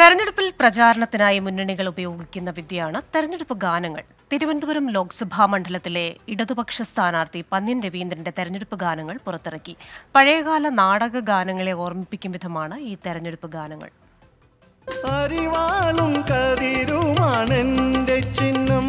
തെരഞ്ഞെടുപ്പിൽ പ്രചാരണത്തിനായി മുന്നണികൾ ഉപയോഗിക്കുന്ന വിദ്യയാണ് തെരഞ്ഞെടുപ്പ് ഗാനങ്ങൾ തിരുവനന്തപുരം ലോക്സഭാ മണ്ഡലത്തിലെ ഇടതുപക്ഷ സ്ഥാനാർത്ഥി പന്ന്യൻ രവീന്ദ്രന്റെ തെരഞ്ഞെടുപ്പ് ഗാനങ്ങൾ പുറത്തിറക്കി പഴയകാല നാടക ഗാനങ്ങളെ ഓർമ്മിപ്പിക്കും വിധമാണ് ഈ തെരഞ്ഞെടുപ്പ് ഗാനങ്ങൾ അരിവാളും കതിരുമാണെന്റെ ചിഹ്നം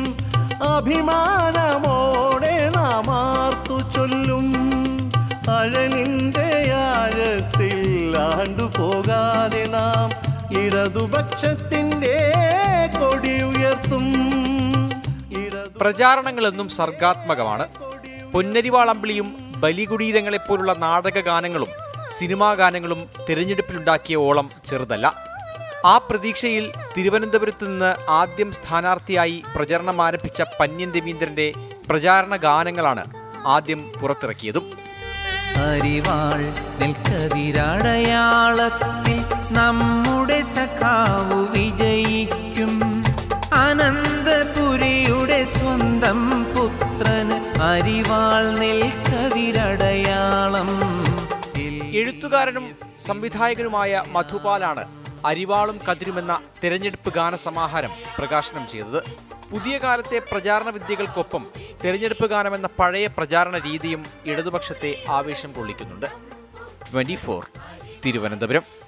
അഭിമാനമോടെ നാം ആർത്തു ചൊല്ലും അഴലിന്റെ ആഴത്തിൽ ആണ്ടുപോകാതെ നാം ഇടതുപക്ഷത്തിന്റെ കൊടി ഉയർത്തും ഇടതു പ്രചാരണങ്ങളെന്നും സർഗാത്മകമാണ് പൊന്നരിവാളമ്പിളിയും ബലികുടീരങ്ങളെപ്പോലുള്ള നാടക ഗാനങ്ങളും സിനിമാ ഗാനങ്ങളും തിരഞ്ഞെടുപ്പിലുണ്ടാക്കിയ ഓളം ചെറുതല്ല ആ പ്രതീക്ഷയിൽ തിരുവനന്തപുരത്ത് നിന്ന് ആദ്യം സ്ഥാനാർത്ഥിയായി പ്രചരണം ആരംഭിച്ച പന്യൻ രവീന്ദ്രന്റെ പ്രചാരണ ഗാനങ്ങളാണ് ആദ്യം പുറത്തിറക്കിയതും അരിവാൾ നെൽക്കതിരടയാളത്തിൽ നമ്മുടെ സഖാവു വിജയിക്കും അനന്തപുരിയുടെ സ്വന്തം പുത്രന് അരിവാൾ നെൽക്കതിരടയാളം എഴുത്തുകാരനും സംവിധായകനുമായ മധുപാലാണ് അരിവാളും കതിരുമെന്ന തിരഞ്ഞെടുപ്പ് ഗാനസമാഹാരം പ്രകാശനം ചെയ്തത് പുതിയ കാലത്തെ പ്രചാരണ വിദ്യകൾക്കൊപ്പം തിരഞ്ഞെടുപ്പ് ഗാനമെന്ന പഴയ പ്രചാരണ രീതിയും ഇടതുപക്ഷത്തെ ആവേശം കൊള്ളിക്കുന്നുണ്ട് ട്വന്റി തിരുവനന്തപുരം